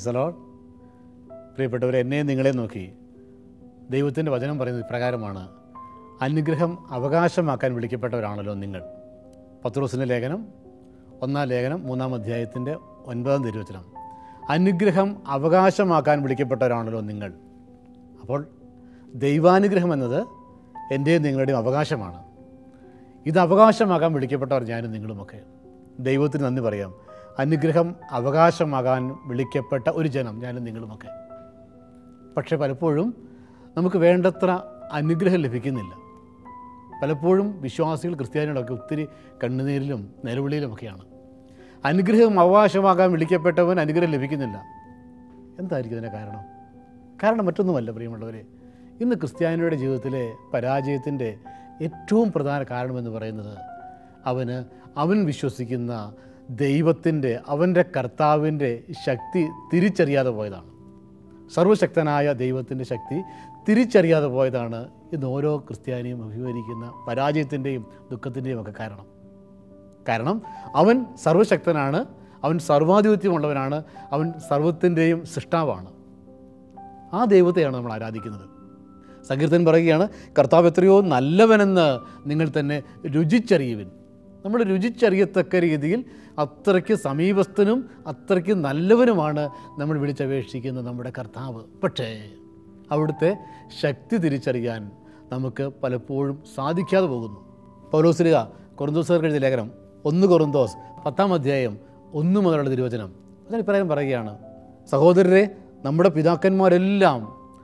പ്രൈസലോ പ്രിയപ്പെട്ടവരെ എന്നെയും നിങ്ങളെ നോക്കി ദൈവത്തിൻ്റെ വചനം പറയുന്നത് ഇപ്രകാരമാണ് അനുഗ്രഹം അവകാശമാക്കാൻ വിളിക്കപ്പെട്ടവരാണല്ലോ നിങ്ങൾ പത്രോസിൻ്റെ ലേഖനം ഒന്നാം ലേഖനം മൂന്നാം അധ്യായത്തിൻ്റെ ഒൻപതാം തിരുവചനം അനുഗ്രഹം അവകാശമാക്കാൻ വിളിക്കപ്പെട്ടവരാണല്ലോ നിങ്ങൾ അപ്പോൾ ദൈവാനുഗ്രഹം എന്നത് എൻ്റെയും നിങ്ങളുടെയും അവകാശമാണ് ഇത് അവകാശമാകാൻ വിളിക്കപ്പെട്ടവർ ഞാനും നിങ്ങളുമൊക്കെ ദൈവത്തിന് നന്ദി പറയാം അനുഗ്രഹം അവകാശമാകാൻ വിളിക്കപ്പെട്ട ഒരു ജനം ഞാനും നിങ്ങളുമൊക്കെ പക്ഷേ പലപ്പോഴും നമുക്ക് വേണ്ടത്ര അനുഗ്രഹം ലഭിക്കുന്നില്ല പലപ്പോഴും വിശ്വാസികൾ ക്രിസ്ത്യാനികളൊക്കെ ഒത്തിരി കണ്ണുനീരിലും നിലവിളിയിലുമൊക്കെയാണ് അനുഗ്രഹം അവകാശമാകാൻ വിളിക്കപ്പെട്ടവൻ അനുഗ്രഹം ലഭിക്കുന്നില്ല എന്തായിരിക്കും ഇതിൻ്റെ കാരണം കാരണം മറ്റൊന്നുമല്ല പ്രിയമുള്ളവരെ ഇന്ന് ക്രിസ്ത്യാനിയുടെ ജീവിതത്തിലെ പരാജയത്തിൻ്റെ ഏറ്റവും പ്രധാന കാരണമെന്ന് പറയുന്നത് അവന് അവൻ വിശ്വസിക്കുന്ന ദൈവത്തിൻ്റെ അവൻ്റെ കർത്താവിൻ്റെ ശക്തി തിരിച്ചറിയാതെ പോയതാണ് സർവശക്തനായ ദൈവത്തിൻ്റെ ശക്തി തിരിച്ചറിയാതെ പോയതാണ് ഇന്ന് ഓരോ ക്രിസ്ത്യാനിയും അഭിമുഖീകരിക്കുന്ന പരാജയത്തിൻ്റെയും ദുഃഖത്തിൻ്റെയും ഒക്കെ കാരണം കാരണം അവൻ സർവശക്തനാണ് അവൻ സർവാധിപത്യമുള്ളവനാണ് അവൻ സർവത്തിൻ്റെയും സൃഷ്ടാവാണ് ആ ദൈവത്തെയാണ് നമ്മൾ ആരാധിക്കുന്നത് സങ്കീർത്തൻ പറയുകയാണ് കർത്താവ് എത്രയോ നല്ലവനെന്ന് നിങ്ങൾ തന്നെ രുചിച്ചറിയുവിൻ നമ്മൾ രുചിച്ചറിയത്തക്ക രീതിയിൽ അത്രയ്ക്ക് സമീപസ്ഥനും അത്രയ്ക്ക് നല്ലവനുമാണ് നമ്മൾ വിളിച്ചപേക്ഷിക്കുന്ന നമ്മുടെ കർത്താവ് പക്ഷേ അവിടുത്തെ ശക്തി തിരിച്ചറിയാൻ നമുക്ക് പലപ്പോഴും സാധിക്കാതെ പോകുന്നു പൗലോസ്ലിക കൊറിന്തോസുകാർക്ക് എഴുതിയ ലേഖനം ഒന്ന് കൊറിന്തോസ് പത്താം അധ്യായം ഒന്ന് മുതലുള്ള തിരുവചനം അതിന് ഇപ്രകാരം പറയുകയാണ് സഹോദരരെ നമ്മുടെ പിതാക്കന്മാരെല്ലാം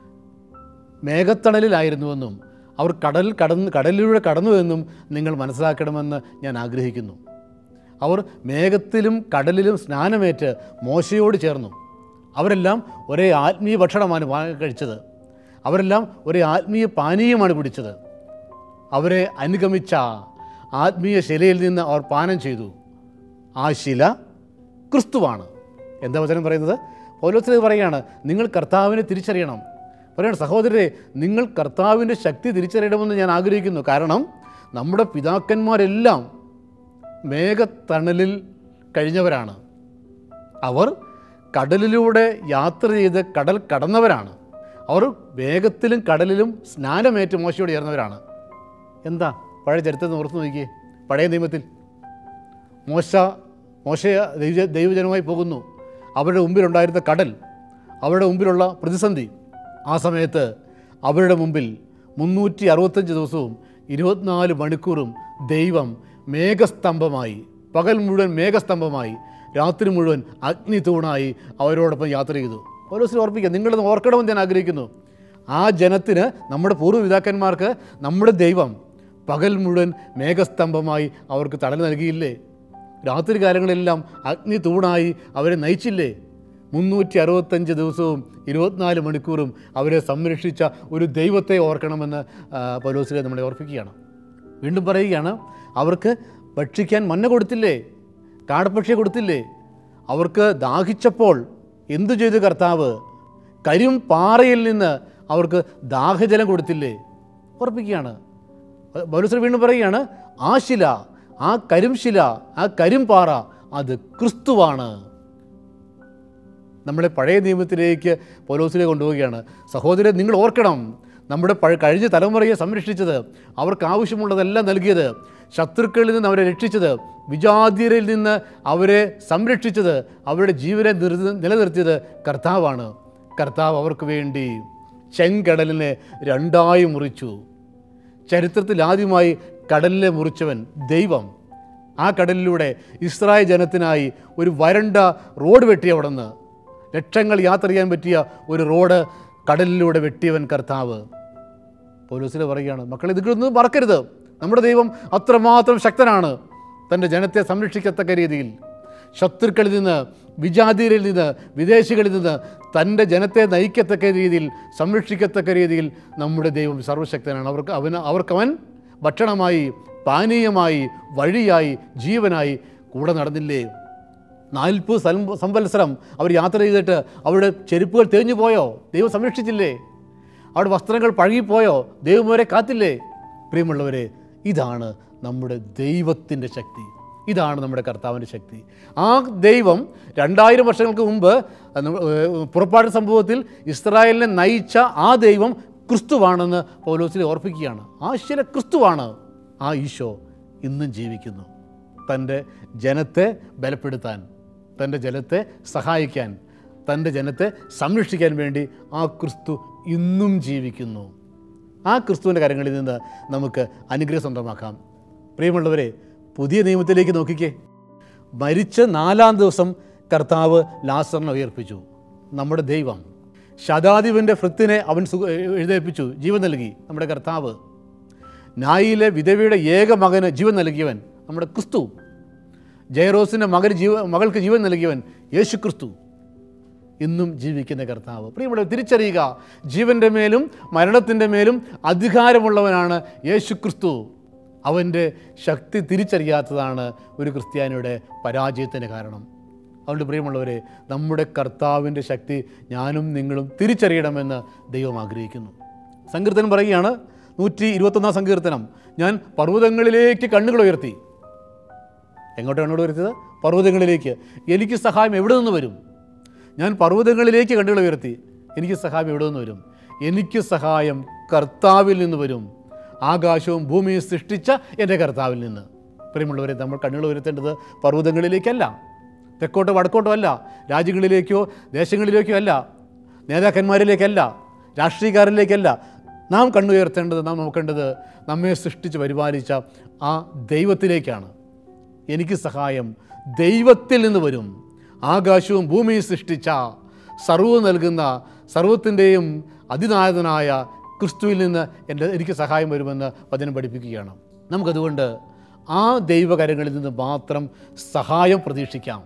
മേഘത്തണലിലായിരുന്നുവെന്നും അവർ കടൽ കടന്ന് കടലിലൂടെ കടന്നുവെന്നും നിങ്ങൾ മനസ്സിലാക്കണമെന്ന് ഞാൻ ആഗ്രഹിക്കുന്നു അവർ മേഘത്തിലും കടലിലും സ്നാനമേറ്റ് മോശയോട് ചേർന്നു അവരെല്ലാം ഒരേ ആത്മീയ ഭക്ഷണമാണ് വാങ്ങി കഴിച്ചത് അവരെല്ലാം ഒരേ ആത്മീയ പാനീയമാണ് കുടിച്ചത് അവരെ അനുഗമിച്ച ആത്മീയ ശിലയിൽ നിന്ന് അവർ പാനം ചെയ്തു ആ ശില ക്രിസ്തുവാണ് എന്താ വചനം പറയുന്നത് പൗലോസിനെ പറയുകയാണ് നിങ്ങൾ കർത്താവിനെ തിരിച്ചറിയണം പറയണം സഹോദരരെ നിങ്ങൾ കർത്താവിൻ്റെ ശക്തി തിരിച്ചറിയണമെന്ന് ഞാൻ ആഗ്രഹിക്കുന്നു കാരണം നമ്മുടെ പിതാക്കന്മാരെല്ലാം മേഘത്തണലിൽ കഴിഞ്ഞവരാണ് അവർ കടലിലൂടെ യാത്ര ചെയ്ത് കടൽ കടന്നവരാണ് അവർ വേഗത്തിലും കടലിലും സ്നാനമേറ്റ് മോശയോട് ചേർന്നവരാണ് എന്താ പഴയ ചരിത്രത്തിൽ ഓർത്ത് നോക്കിയേ പഴയ നിയമത്തിൽ മോശ മോശ ദൈവ ദൈവജനമായി പോകുന്നു അവരുടെ മുമ്പിലുണ്ടായിരുന്ന കടൽ അവരുടെ മുമ്പിലുള്ള പ്രതിസന്ധി ആ സമയത്ത് അവരുടെ മുമ്പിൽ മുന്നൂറ്റി അറുപത്തഞ്ച് ദിവസവും ഇരുപത്തിനാല് മണിക്കൂറും ദൈവം മേഘസ്തംഭമായി പകൽ മുഴുവൻ മേഘസ്തംഭമായി രാത്രി മുഴുവൻ അഗ്നി തൂണായി അവരോടൊപ്പം യാത്ര ചെയ്തു ഓരോ ദിവസം ഓർപ്പിക്കുക നിങ്ങളത് ഓർക്കണമെന്ന് ഞാൻ ആഗ്രഹിക്കുന്നു ആ ജനത്തിന് നമ്മുടെ പൂർവ്വപിതാക്കന്മാർക്ക് നമ്മുടെ ദൈവം പകൽ മുഴുവൻ മേഘസ്തംഭമായി അവർക്ക് തടൽ നൽകിയില്ലേ രാത്രി കാലങ്ങളെല്ലാം അഗ്നി തൂണായി അവരെ നയിച്ചില്ലേ മുന്നൂറ്റി അറുപത്തഞ്ച് ദിവസവും ഇരുപത്തിനാല് മണിക്കൂറും അവരെ സംരക്ഷിച്ച ഒരു ദൈവത്തെ ഓർക്കണമെന്ന് പൗലോസിലെ നമ്മളെ ഓർപ്പിക്കുകയാണ് വീണ്ടും പറയുകയാണ് അവർക്ക് ഭക്ഷിക്കാൻ മഞ്ഞ കൊടുത്തില്ലേ കാടപ്പക്ഷിയെ കൊടുത്തില്ലേ അവർക്ക് ദാഹിച്ചപ്പോൾ എന്തു ചെയ്തു കർത്താവ് കരിം പാറയിൽ നിന്ന് അവർക്ക് ദാഹജലം കൊടുത്തില്ലേ ഉറപ്പിക്കുകയാണ് പൗലോസ് വീണ്ടും പറയുകയാണ് ആ ശില ആ കരിംശില ആ കരിംപാറ അത് ക്രിസ്തുവാണ് നമ്മളെ പഴയ നിയമത്തിലേക്ക് പൗലോസിലെ കൊണ്ടുപോവുകയാണ് സഹോദരൻ നിങ്ങൾ ഓർക്കണം നമ്മുടെ പഴ കഴിഞ്ഞ തലമുറയെ സംരക്ഷിച്ചത് അവർക്ക് ആവശ്യമുള്ളതെല്ലാം നൽകിയത് ശത്രുക്കളിൽ നിന്ന് അവരെ രക്ഷിച്ചത് വിജാതിയരിൽ നിന്ന് അവരെ സംരക്ഷിച്ചത് അവരുടെ ജീവനെ നിർ- നിലനിർത്തിയത് കർത്താവാണ് കർത്താവ് അവർക്ക് വേണ്ടി ചെങ്കടലിനെ രണ്ടായി മുറിച്ചു ചരിത്രത്തിൽ ആദ്യമായി കടലിനെ മുറിച്ചവൻ ദൈവം ആ കടലിലൂടെ ഇസ്രായേൽ ജനത്തിനായി ഒരു വരണ്ട റോഡ് വെട്ടി അവിടെ നിന്ന് ലക്ഷങ്ങൾ യാത്ര ചെയ്യാൻ പറ്റിയ ഒരു റോഡ് കടലിലൂടെ വെട്ടിയവൻ കർത്താവ് പോലീസിൽ പറയുകയാണ് മക്കളെ ഇതിലൊന്നും മറക്കരുത് നമ്മുടെ ദൈവം അത്രമാത്രം ശക്തനാണ് തൻ്റെ ജനത്തെ സംരക്ഷിക്കത്തക്ക രീതിയിൽ ശത്രുക്കളിൽ നിന്ന് വിജാതിരിൽ നിന്ന് വിദേശികളിൽ നിന്ന് തൻ്റെ ജനത്തെ നയിക്കത്തക്ക രീതിയിൽ സംരക്ഷിക്കത്തക്ക രീതിയിൽ നമ്മുടെ ദൈവം സർവശക്തനാണ് അവർക്ക് അവന് അവർക്കവൻ ഭക്ഷണമായി പാനീയമായി വഴിയായി ജീവനായി കൂടെ നടന്നില്ലേ നാൽപ്പത് സൽം- സംവത്സരം അവർ യാത്ര ചെയ്തിട്ട് അവരുടെ ചെരുപ്പുകൾ തേഞ്ഞു പോയോ ദൈവം സംരക്ഷിച്ചില്ലേ അവിടെ വസ്ത്രങ്ങൾ പഴകിപ്പോയോ ദൈവം അവരെ കാത്തില്ലേ പ്രിയമുള്ളവരെ ഇതാണ് നമ്മുടെ ദൈവത്തിൻ്റെ ശക്തി ഇതാണ് നമ്മുടെ കർത്താവിൻ്റെ ശക്തി ആ ദൈവം രണ്ടായിരം വർഷങ്ങൾക്ക് മുമ്പ് നമ്മ- ഏഹ് പുറപ്പാട് സംഭവത്തിൽ ഇസ്രായേലിനെ നയിച്ച ആ ദൈവം ക്രിസ്തുവാണെന്ന് പൗലോസിനെ ഓർപ്പിക്കുകയാണ് ആ ശില ക്രിസ്തുവാണ് ആ ഈശോ ഇന്നും ജീവിക്കുന്നു തൻ്റെ ജനത്തെ ബലപ്പെടുത്താൻ തൻ്റെ ജനത്തെ സഹായിക്കാൻ തൻ്റെ ജനത്തെ സംരക്ഷിക്കാൻ വേണ്ടി ആ ക്രിസ്തു ഇന്നും ജീവിക്കുന്നു ആ ക്രിസ്തുവിൻ്റെ കരങ്ങളിൽ നിന്ന് നമുക്ക് അനുഗ്രഹം സ്വന്തമാക്കാം പ്രിയമുള്ളവരെ പുതിയ നിയമത്തിലേക്ക് നോക്കിക്കേ മരിച്ച നാലാം ദിവസം കർത്താവ് ലാസറിനെ ഉയർപ്പിച്ചു നമ്മുടെ ദൈവം ശതാധിപൻ്റെ ഭൃത്തിനെ അവൻ സുഖ എഴുന്നേൽപ്പിച്ചു ജീവൻ നൽകി നമ്മുടെ കർത്താവ് നായിലെ വിധവയുടെ ഏക മകന് ജീവൻ നൽകിയവൻ നമ്മുടെ ക്രിസ്തു ജയറോസിൻ്റെ മകന് ജീവ മകൾക്ക് ജീവൻ നൽകിയവൻ യേശു ക്രിസ്തു ഇന്നും ജീവിക്കുന്ന കർത്താവ് പ്രിയമുള്ള തിരിച്ചറിയുക ജീവൻ്റെ മേലും മരണത്തിൻ്റെ മേലും അധികാരമുള്ളവനാണ് യേശു ക്രിസ്തു അവൻ്റെ ശക്തി തിരിച്ചറിയാത്തതാണ് ഒരു ക്രിസ്ത്യാനിയുടെ പരാജയത്തിന് കാരണം അതുകൊണ്ട് പ്രിയമുള്ളവരെ നമ്മുടെ കർത്താവിൻ്റെ ശക്തി ഞാനും നിങ്ങളും തിരിച്ചറിയണമെന്ന് ദൈവം ആഗ്രഹിക്കുന്നു സങ്കീർത്തനം പറയുകയാണ് നൂറ്റി ഇരുപത്തൊന്നാം സങ്കീർത്തനം ഞാൻ പർവ്വതങ്ങളിലേക്ക് കണ്ണുകൾ ഉയർത്തി എങ്ങോട്ടാണ് കണ്ണുകൾ ഉയർത്തിയത് പർവ്വതങ്ങളിലേക്ക് എനിക്ക് സഹായം എവിടെ നിന്ന് വരും ഞാൻ പർവ്വതങ്ങളിലേക്ക് കണ്ണുകൾ ഉയർത്തി എനിക്ക് സഹായം എവിടെ നിന്ന് വരും എനിക്ക് സഹായം കർത്താവിൽ നിന്ന് വരും ആകാശവും ഭൂമിയും സൃഷ്ടിച്ച എൻ്റെ കർത്താവിൽ നിന്ന് പ്രിയമുള്ളവരെ നമ്മൾ കണ്ണുകൾ ഉയർത്തേണ്ടത് പർവ്വതങ്ങളിലേക്കല്ല തെക്കോട്ടോ വടക്കോട്ടോ അല്ല രാജ്യങ്ങളിലേക്കോ ദേശങ്ങളിലേക്കോ അല്ല നേതാക്കന്മാരിലേക്കല്ല രാഷ്ട്രീയക്കാരിലേക്കല്ല നാം കണ്ണുയർത്തേണ്ടത് നാം നോക്കേണ്ടത് നമ്മെ സൃഷ്ടിച്ച് പരിപാലിച്ച ആ ദൈവത്തിലേക്കാണ് എനിക്ക് സഹായം ദൈവത്തിൽ നിന്ന് വരും ആകാശവും ഭൂമിയും സൃഷ്ടിച്ച സർവ്വം നൽകുന്ന സർവത്തിൻ്റെയും അതിനായകനായ ക്രിസ്തുവിൽ നിന്ന് എൻ്റെ എനിക്ക് സഹായം വരുമെന്ന് വചനം പഠിപ്പിക്കുകയാണ് നമുക്കതുകൊണ്ട് ആ ദൈവകരങ്ങളിൽ നിന്ന് മാത്രം സഹായം പ്രതീക്ഷിക്കാം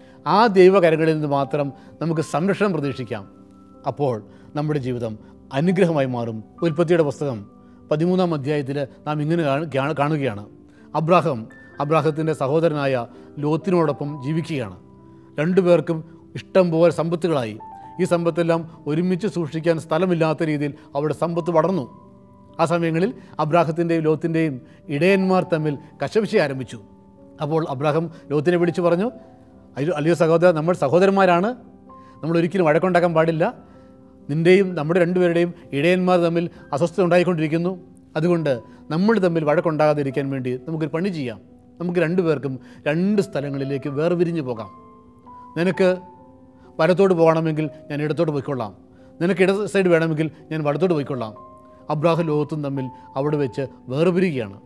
ആ ദൈവകരങ്ങളിൽ നിന്ന് മാത്രം നമുക്ക് സംരക്ഷണം പ്രതീക്ഷിക്കാം അപ്പോൾ നമ്മുടെ ജീവിതം അനുഗ്രഹമായി മാറും ഉൽപ്പത്തിയുടെ പുസ്തകം പതിമൂന്നാം അധ്യായത്തിൽ നാം ഇങ്ങനെ കാണു- കാണു- കാണുകയാണ് അബ്രാഹം അബ്രാഹത്തിൻ്റെ സഹോദരനായ ലോത്തിനോടൊപ്പം ജീവിക്കുകയാണ് രണ്ടുപേർക്കും ഇഷ്ടം പോലെ സമ്പത്തുകളായി ഈ സമ്പത്തെല്ലാം ഒരുമിച്ച് സൂക്ഷിക്കാൻ സ്ഥലമില്ലാത്ത രീതിയിൽ അവിടെ സമ്പത്ത് വളർന്നു ആ സമയങ്ങളിൽ അബ്രാഹത്തിൻ്റെയും ലോത്തിൻ്റെയും ഇടയന്മാർ തമ്മിൽ കശപിശ ആരംഭിച്ചു അപ്പോൾ അബ്രാഹം ലോത്തിനെ വിളിച്ചു പറഞ്ഞു അയ്യോ അല്ലയോ സഹോദര നമ്മൾ സഹോദരന്മാരാണ് നമ്മൾ ഒരിക്കലും വഴക്കുണ്ടാക്കാൻ പാടില്ല നിൻ്റെയും നമ്മുടെ രണ്ടുപേരുടെയും ഇടയന്മാർ തമ്മിൽ അസ്വസ്ഥത ഉണ്ടായിക്കൊണ്ടിരിക്കുന്നു അതുകൊണ്ട് നമ്മൾ തമ്മിൽ വഴക്കുണ്ടാകാതിരിക്കാൻ വേണ്ടി നമുക്കൊരു പണി ചെയ്യാം നമുക്ക് രണ്ടുപേർക്കും രണ്ട് സ്ഥലങ്ങളിലേക്ക് വേർപിരിഞ്ഞ് പോകാം നിനക്ക് വലത്തോട്ട് പോകണമെങ്കിൽ ഞാൻ ഇടത്തോട്ട് പോയിക്കൊള്ളാം നിനക്ക് ഇട സൈഡ് വേണമെങ്കിൽ ഞാൻ വലത്തോട്ട് പോയിക്കൊള്ളാം അബ്രാഹം ലോത്തും തമ്മിൽ അവിടെ വെച്ച് വേർപിരിക്കുകയാണ്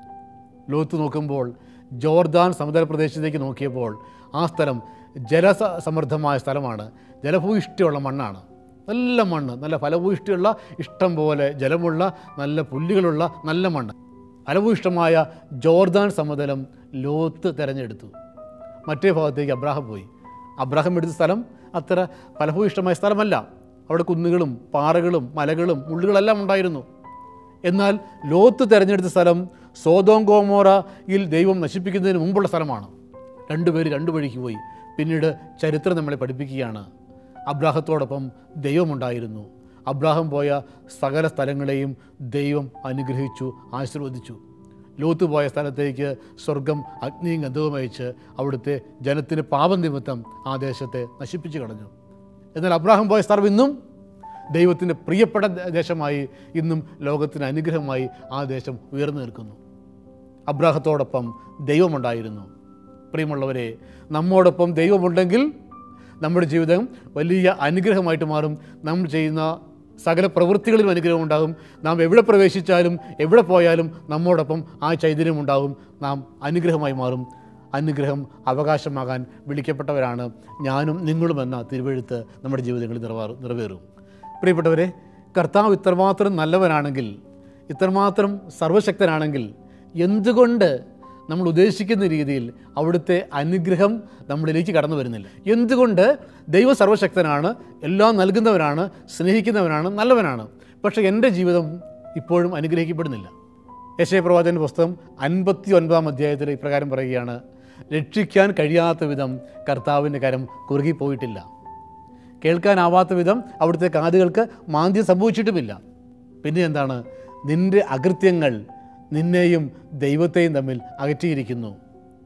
ലോത്ത് നോക്കുമ്പോൾ ജോർദാൻ സമുദ്ര പ്രദേശത്തേക്ക് നോക്കിയപ്പോൾ ആ സ്ഥലം ജലസ സമൃദ്ധമായ സ്ഥലമാണ് ജലഭൂയിഷ്ടിയുള്ള മണ്ണാണ് നല്ല മണ്ണ് നല്ല ഫലഭൂയിഷ്ടിയുള്ള ഇഷ്ടം പോലെ ജലമുള്ള നല്ല പുല്ലുകളുള്ള നല്ല മണ്ണ് ഫലഭൂയിഷ്ടമായ ജോർദാൻ സമതലം ലോത്ത് തിരഞ്ഞെടുത്തു മറ്റേ ഭാഗത്തേക്ക് അബ്രാഹം പോയി അബ്രാഹം എടുത്ത സ്ഥലം അത്ര ഫലഭൂയിഷ്ടമായ സ്ഥലമല്ല അവിടെ കുന്നുകളും പാറകളും മലകളും മുള്ളുകളെല്ലാം ഉണ്ടായിരുന്നു എന്നാൽ ലോത്ത് തിരഞ്ഞെടുത്ത സ്ഥലം സോതോം ഗോമോറയിൽ ദൈവം നശിപ്പിക്കുന്നതിന് മുമ്പുള്ള സ്ഥലമാണ് രണ്ടുപേര് രണ്ടു വഴിക്ക് പോയി പിന്നീട് ചരിത്രം നമ്മളെ പഠിപ്പിക്കുകയാണ് അബ്രാഹത്തോടൊപ്പം ദൈവമുണ്ടായിരുന്നു അബ്രാഹം പോയ സകല സ്ഥലങ്ങളെയും ദൈവം അനുഗ്രഹിച്ചു ആശീർവദിച്ചു ലോത്ത് പോയ സ്ഥലത്തേക്ക് സ്വർഗം അഗ്നിയും ഗന്ധവും അയച്ച് അവിടുത്തെ ജനത്തിന് പാപം നിമിത്തം ആ ദേശത്തെ നശിപ്പിച്ചു കളഞ്ഞു എന്നാൽ അബ്രാഹം പോയ സ്ഥലം ഇന്നും ദൈവത്തിൻ്റെ പ്രിയപ്പെട്ട ദേ- ദേശമായി ഇന്നും ലോകത്തിന് അനുഗ്രഹമായി ആ ദേശം ഉയർന്നു നിൽക്കുന്നു അബ്രാഹത്തോടൊപ്പം ദൈവമുണ്ടായിരുന്നു പ്രിയമുള്ളവരെ നമ്മോടൊപ്പം ദൈവമുണ്ടെങ്കിൽ നമ്മുടെ ജീവിതം വലിയ അനുഗ്രഹമായിട്ട് മാറും നമ്മൾ ചെയ്യുന്ന സകല പ്രവൃത്തികളിലും അനുഗ്രഹം ഉണ്ടാകും നാം എവിടെ പ്രവേശിച്ചാലും എവിടെ പോയാലും നമ്മോടൊപ്പം ആ ചൈതന്യം ഉണ്ടാകും നാം അനുഗ്രഹമായി മാറും അനുഗ്രഹം അവകാശമാകാൻ വിളിക്കപ്പെട്ടവരാണ് ഞാനും നിങ്ങളുമെന്ന തിരുവഴുത്ത് നമ്മുടെ ജീവിതങ്ങളിൽ നിറവേറും നിറവേറും പ്രിയപ്പെട്ടവരെ കർത്താവ് ഇത്രമാത്രം നല്ലവനാണെങ്കിൽ ഇത്രമാത്രം സർവശക്തനാണെങ്കിൽ എന്തുകൊണ്ട് നമ്മൾ ഉദ്ദേശിക്കുന്ന രീതിയിൽ അവിടുത്തെ അനുഗ്രഹം നമ്മളിലേക്ക് കടന്നു വരുന്നില്ല എന്തുകൊണ്ട് ദൈവം സർവശക്തനാണ് എല്ലാം നൽകുന്നവനാണ് സ്നേഹിക്കുന്നവനാണ് നല്ലവനാണ് പക്ഷേ എൻ്റെ ജീവിതം ഇപ്പോഴും അനുഗ്രഹിക്കപ്പെടുന്നില്ല യശയ പ്രവാചകൻ്റെ പുസ്തകം അൻപത്തി ഒൻപതാം അധ്യായത്തിൽ ഇപ്രകാരം പറയുകയാണ് രക്ഷിക്കാൻ കഴിയാത്ത വിധം കർത്താവിൻ്റെ കരം കുറുകിപ്പോയിട്ടില്ല കേൾക്കാനാവാത്ത വിധം അവിടുത്തെ കാതുകൾക്ക് മാന്ദ്യം സംഭവിച്ചിട്ടുമില്ല പിന്നെ എന്താണ് നിന്റെ അകൃത്യങ്ങൾ നിന്നെയും ദൈവത്തെയും തമ്മിൽ അകറ്റിയിരിക്കുന്നു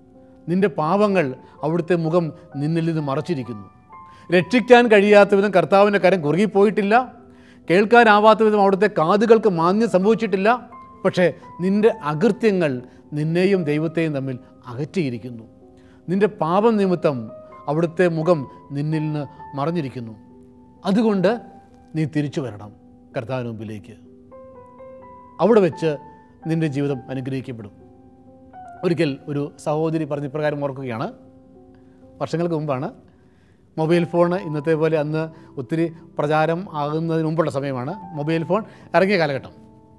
നിൻ്റെ പാപങ്ങൾ അവിടുത്തെ മുഖം നിന്നിൽ നിന്ന് മറച്ചിരിക്കുന്നു രക്ഷിക്കാൻ കഴിയാത്ത വിധം കർത്താവിൻ്റെ കരം കുറുകിപ്പോയിട്ടില്ല കേൾക്കാനാവാത്ത വിധം അവിടുത്തെ കാതുകൾക്ക് മാന്യം സംഭവിച്ചിട്ടില്ല പക്ഷേ നിൻ്റെ അകൃത്യങ്ങൾ നിന്നെയും ദൈവത്തെയും തമ്മിൽ അകറ്റിയിരിക്കുന്നു നിൻ്റെ പാപം നിമിത്തം അവിടുത്തെ മുഖം നിന്നിൽ നിന്ന് മറഞ്ഞിരിക്കുന്നു അതുകൊണ്ട് നീ തിരിച്ചു വരണം കർത്താവിന് മുമ്പിലേക്ക് അവിടെ വെച്ച് നിൻ്റെ ജീവിതം അനുഗ്രഹിക്കപ്പെടും ഒരിക്കൽ ഒരു സഹോദരി പറഞ്ഞ ഇപ്രകാരം ഓർക്കുകയാണ് വർഷങ്ങൾക്ക് മുമ്പാണ് മൊബൈൽ ഫോൺ ഇന്നത്തെ പോലെ അന്ന് ഒത്തിരി പ്രചാരം ആകുന്നതിന് മുമ്പുള്ള സമയമാണ് മൊബൈൽ ഫോൺ ഇറങ്ങിയ കാലഘട്ടം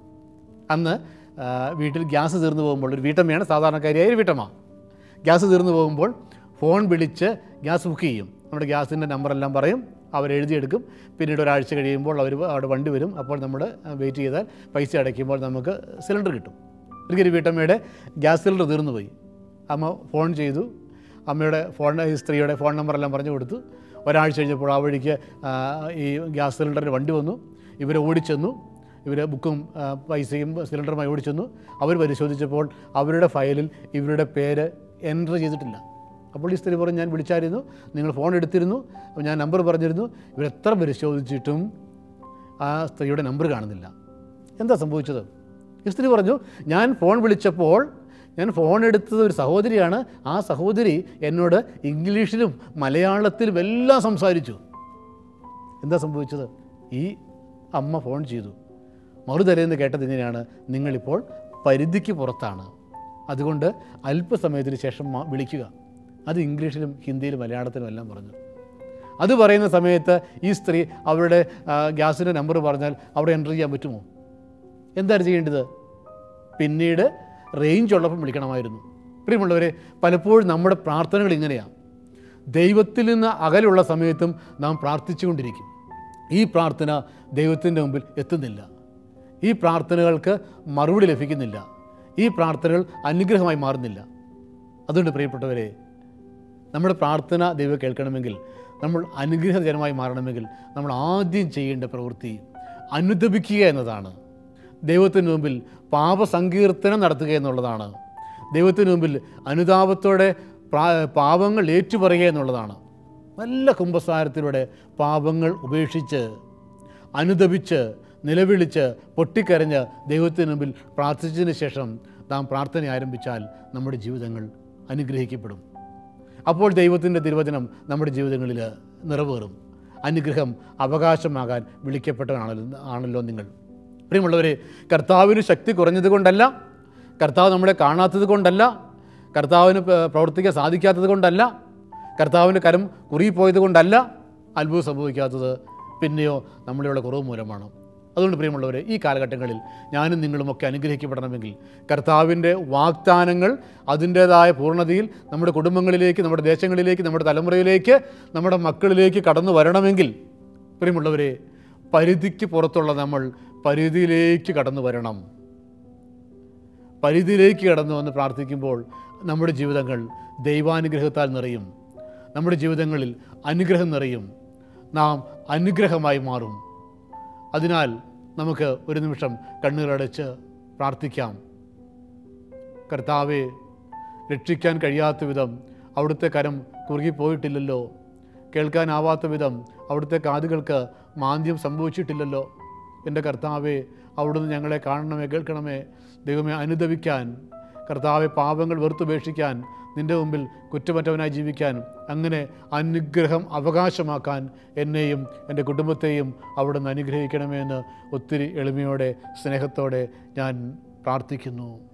അന്ന് ആ, വീട്ടിൽ ഗ്യാസ് തീർന്നു പോകുമ്പോൾ ഒരു വീട്ടമ്മയാണ് സാധാരണക്കാരിയായ ഒരു വീട്ടമ്മ ഗ്യാസ് തീർന്നു പോകുമ്പോൾ ഫോൺ വിളിച്ച് ഗ്യാസ് ബുക്ക് ചെയ്യും നമ്മുടെ ഗ്യാസിൻ്റെ നമ്പറെല്ലാം പറയും അവർ എഴുതിയെടുക്കും പിന്നീട് ഒരാഴ്ച കഴിയുമ്പോൾ അവർ അവിടെ വണ്ടി വരും അപ്പോൾ നമ്മൾ വെയിറ്റ് ചെയ്താൽ പൈസ അടയ്ക്കുമ്പോൾ നമുക്ക് സിലിണ്ടർ കിട്ടും ഒരിക്കൽ ഒരു വീട്ടമ്മയുടെ ഗ്യാസ് സിലിണ്ടർ തീർന്നു പോയി അമ്മ ഫോൺ ചെയ്തു അമ്മയുടെ ഫോൺ ഈ സ്ത്രീയുടെ ഫോൺ നമ്പറെല്ലാം പറഞ്ഞു കൊടുത്തു ഒരാഴ്ച കഴിഞ്ഞപ്പോൾ ആ വഴിക്ക് ആ, ഈ ഗ്യാസ് സിലിണ്ടറിന് വണ്ടി വന്നു ഇവരെ ഓടിച്ചെന്നു ഇവർ ബുക്കും ആ, പൈസയും സിലിണ്ടറുമായി ഓടിച്ചെന്നു അവർ പരിശോധിച്ചപ്പോൾ അവരുടെ ഫയലിൽ ഇവരുടെ പേര് എൻറ്റർ ചെയ്തിട്ടില്ല അപ്പോൾ ഈ സ്ത്രീ പറഞ്ഞു ഞാൻ വിളിച്ചായിരുന്നു നിങ്ങൾ ഫോൺ എടുത്തിരുന്നു അപ്പോൾ ഞാൻ നമ്പർ പറഞ്ഞിരുന്നു ഇവരെത്ര പരിശോധിച്ചിട്ടും ആ സ്ത്രീയുടെ നമ്പർ കാണുന്നില്ല എന്താ സംഭവിച്ചത് ഈ സ്ത്രീ പറഞ്ഞു ഞാൻ ഫോൺ വിളിച്ചപ്പോൾ ഞാൻ ഫോൺ എടുത്തത് ഒരു സഹോദരിയാണ് ആ സഹോദരി എന്നോട് ഇംഗ്ലീഷിലും മലയാളത്തിലും എല്ലാം സംസാരിച്ചു എന്താ സംഭവിച്ചത് ഈ അമ്മ ഫോൺ ചെയ്തു മറുതലേന്ന് കേട്ടത് ഇങ്ങനെയാണ് നിങ്ങളിപ്പോൾ പരിധിക്ക് പുറത്താണ് അതുകൊണ്ട് അല്പസമയത്തിന് ശേഷം മാ- വിളിക്കുക അത് ഇംഗ്ലീഷിലും ഹിന്ദിയിലും മലയാളത്തിലും എല്ലാം പറഞ്ഞു അത് പറയുന്ന സമയത്ത് ഈ സ്ത്രീ അവരുടെ ആ, ഗ്യാസിൻ്റെ നമ്പർ പറഞ്ഞാൽ അവിടെ എൻ്റർ ചെയ്യാൻ പറ്റുമോ എന്താണ് ചെയ്യേണ്ടത് പിന്നീട് റേഞ്ച് ഉള്ളപ്പം വിളിക്കണമായിരുന്നു പ്രിയമുള്ളവരെ പലപ്പോഴും നമ്മുടെ പ്രാർത്ഥനകൾ ഇങ്ങനെയാണ് ദൈവത്തിൽ നിന്ന് അകലുള്ള സമയത്തും നാം പ്രാർത്ഥിച്ചുകൊണ്ടിരിക്കും ഈ പ്രാർത്ഥന ദൈവത്തിൻ്റെ മുമ്പിൽ എത്തുന്നില്ല ഈ പ്രാർത്ഥനകൾക്ക് മറുപടി ലഭിക്കുന്നില്ല ഈ പ്രാർത്ഥനകൾ അനുഗ്രഹമായി മാറുന്നില്ല അതുകൊണ്ട് പ്രിയപ്പെട്ടവരെ നമ്മുടെ പ്രാർത്ഥന ദൈവം കേൾക്കണമെങ്കിൽ നമ്മൾ അനുഗ്രഹജനമായി മാറണമെങ്കിൽ നമ്മൾ ആദ്യം ചെയ്യേണ്ട പ്രവൃത്തി അനുദപിക്കുക എന്നതാണ് ദൈവത്തിന് മുമ്പിൽ പാപസങ്കീർത്തനം നടത്തുക എന്നുള്ളതാണ് ദൈവത്തിന് മുമ്പിൽ അനുതാപത്തോടെ പ്രാ- പാപങ്ങൾ ഏറ്റുപറയുക എന്നുള്ളതാണ് നല്ല കുംഭസാരത്തിലൂടെ പാപങ്ങൾ ഉപേക്ഷിച്ച് അനുദപിച്ച് നിലവിളിച്ച് പൊട്ടിക്കരഞ്ഞ് ദൈവത്തിന് മുമ്പിൽ പ്രാർത്ഥിച്ചതിന് ശേഷം നാം പ്രാർത്ഥന ആരംഭിച്ചാൽ നമ്മുടെ ജീവിതങ്ങൾ അനുഗ്രഹിക്കപ്പെടും അപ്പോൾ ദൈവത്തിൻ്റെ തിരുവചനം നമ്മുടെ ജീവിതങ്ങളിൽ നിറവേറും അനുഗ്രഹം അവകാശമാകാൻ വിളിക്കപ്പെട്ടതാണല്ലോ ആണല്ലോ നിങ്ങൾ പ്രിയമുള്ളവരെ കർത്താവിന് ശക്തി കുറഞ്ഞത് കൊണ്ടല്ല കർത്താവ് നമ്മളെ കാണാത്തത് കൊണ്ടല്ല കർത്താവിന് പ്ര- പ്രവർത്തിക്കാൻ സാധിക്കാത്തത് കൊണ്ടല്ല കർത്താവിൻ്റെ കരം കുറിപ്പോയത് കൊണ്ടല്ല അത്ഭുതം സംഭവിക്കാത്തത് പിന്നെയോ നമ്മളിലുള്ള കുറവ് മൂലമാണ് അതുകൊണ്ട് പ്രിയമുള്ളവരെ ഈ കാലഘട്ടങ്ങളിൽ ഞാനും നിങ്ങളുമൊക്കെ അനുഗ്രഹിക്കപ്പെടണമെങ്കിൽ കർത്താവിൻ്റെ വാഗ്ദാനങ്ങൾ അതിൻ്റേതായ പൂർണ്ണതയിൽ നമ്മുടെ കുടുംബങ്ങളിലേക്ക് നമ്മുടെ ദേശങ്ങളിലേക്ക് നമ്മുടെ തലമുറയിലേക്ക് നമ്മുടെ മക്കളിലേക്ക് കടന്നു വരണമെങ്കിൽ പ്രിയമുള്ളവരെ പരിധിക്ക് പുറത്തുള്ള നമ്മൾ പരിധിയിലേക്ക് കടന്നു വരണം പരിധിയിലേക്ക് കടന്നു വന്ന് പ്രാർത്ഥിക്കുമ്പോൾ നമ്മുടെ ജീവിതങ്ങൾ ദൈവാനുഗ്രഹത്താൽ നിറയും നമ്മുടെ ജീവിതങ്ങളിൽ അനുഗ്രഹം നിറയും നാം അനുഗ്രഹമായി മാറും അതിനാൽ നമുക്ക് ഒരു നിമിഷം കണ്ണുകളടച്ച് പ്രാർത്ഥിക്കാം കർത്താവെ രക്ഷിക്കാൻ കഴിയാത്ത വിധം അവിടുത്തെ കരം കുറുകിപ്പോയിട്ടില്ലല്ലോ കേൾക്കാനാവാത്ത വിധം അവിടുത്തെ കാതുകൾക്ക് മാന്ദ്യം സംഭവിച്ചിട്ടില്ലല്ലോ എൻ്റെ കർത്താവെ അവിടുന്ന് ഞങ്ങളെ കാണണമേ കേൾക്കണമേ ദൈവമേ അനുദവിക്കാൻ കർത്താവെ പാപങ്ങൾ വെറുത്തുപേക്ഷിക്കാൻ നിൻ്റെ മുമ്പിൽ കുറ്റമറ്റവനായി ജീവിക്കാൻ അങ്ങനെ അനുഗ്രഹം അവകാശമാക്കാൻ എന്നെയും എൻ്റെ കുടുംബത്തെയും അവിടുന്ന് അനുഗ്രഹിക്കണമേ എന്ന് ഒത്തിരി എളിമയോടെ സ്നേഹത്തോടെ ഞാൻ പ്രാർത്ഥിക്കുന്നു